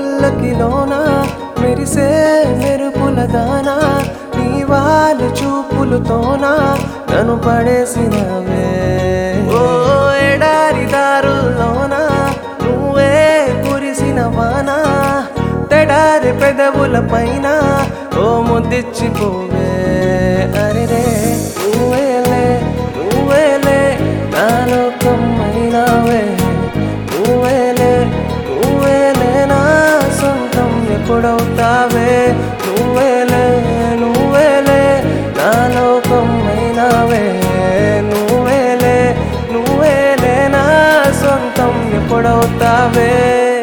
పల్లకిలోన మెరిసే మెరుపుల దానా నీ వాళ్ళు చూపులతోన నన్ను పడేసినవే ఓ ఎడారి దారుల్లోన నువ్వే కురిసిన వానా తెడారి పెదవుల పైన ఓ ముద్దిచ్చిపోవే అరెరే నువ్వేలే నువ్వేలే నా లోకమైనావే నువ్వేలే నువ్వేలే నా సొంతం ఎప్పుడవుతావే నువ్వేలే నువ్వేలే నా లోకమైనావే నువ్వేలే నువ్వేలే నా సొంతం ఎప్పుడవుతావే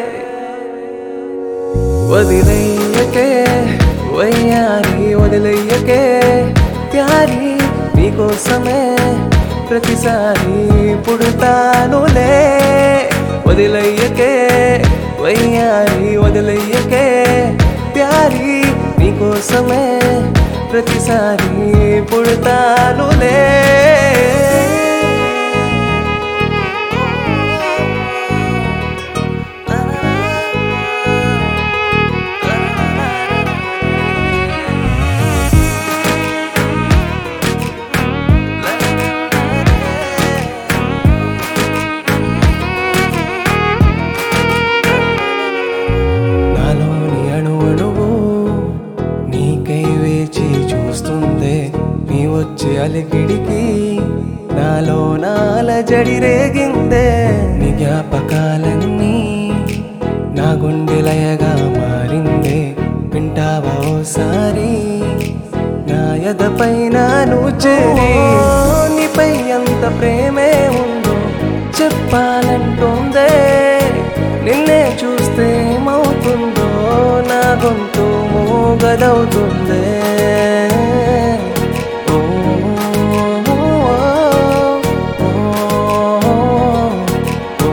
వదిలయ్యకే వయ్యారి వదిలయ్యకే ప్యారి నీకోసమే ప్రతిసారి పుడతానులే వదిలయ్యకే వయ్యారి వదిలయ్యకే ప్యారి నీకోసమే ప్రతిసారి పుడతానులే నాలోని అణువణువు నీకై వేచి చూస్తుందే నీ వచ్చే అలికిడికి నాలో నాల జడి రేగిందే నీ జ్ఞాపకాలన్నీ నా గుండెలయగా మారిందే వింటావా ఓసారి నా ఎదపైన నువ్వు చేరి నీపై ఎంత ప్రేమే ఉందో చెప్పాలంటుందే నిన్నే చూస్తే ఏమవుతుందో నా గొంతు మూగదవుతుందే ఓ, ఓ, ఓ,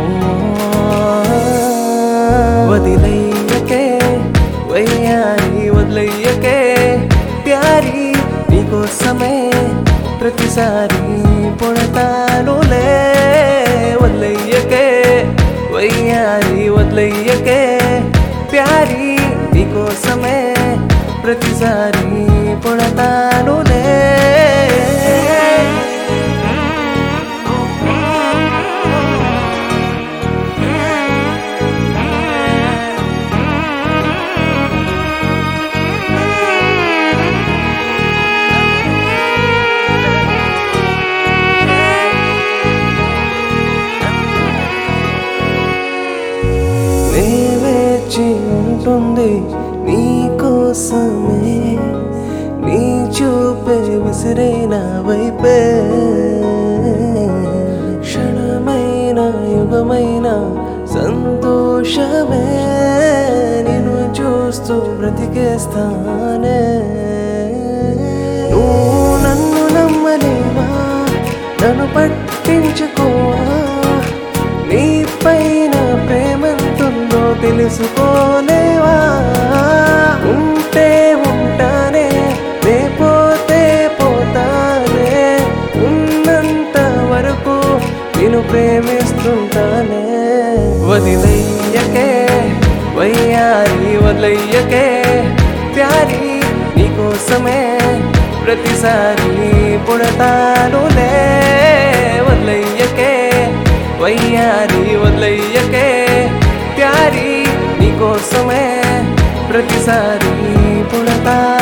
వదిలయ్యకే వయ్యారి వదిలయ్యకే ప్యారి నీకోసమే ప్రతిసారి పుడతానులే వదిలయ్యకే వయ్యారి వదిలయ్యకే ప్యారి నీకోసమే ప్రతిసారి పుడతానులే నే వేచి ఉంటుంది నీ కోసమే నీ చూపే విసిరైన వైపే క్షణమైన యుగమైన సంతోషమే నిన్ను చూస్తూ బ్రతికేస్తానే నువ్వు నన్ను నమ్మలేవా నన్ను పట్టించుకోవా నీ పైన ప్రేమంతుందో తెలుసుకోలేవా ఉంటే ఉంటానే లేపోతే పోతానే ఉన్నంత వరకు నేను ప్రేమిస్తుంటానే వదిలయ్యకే వయ్యారి వదిలయ్యకే ప్యారి నీకోసమే ప్రతిసారి పుడతానులే వదిలయ్యకే వయ్యారి వదిలయ్యకే ప్యారి నీకోసమే ప్రతిసారి పుడతా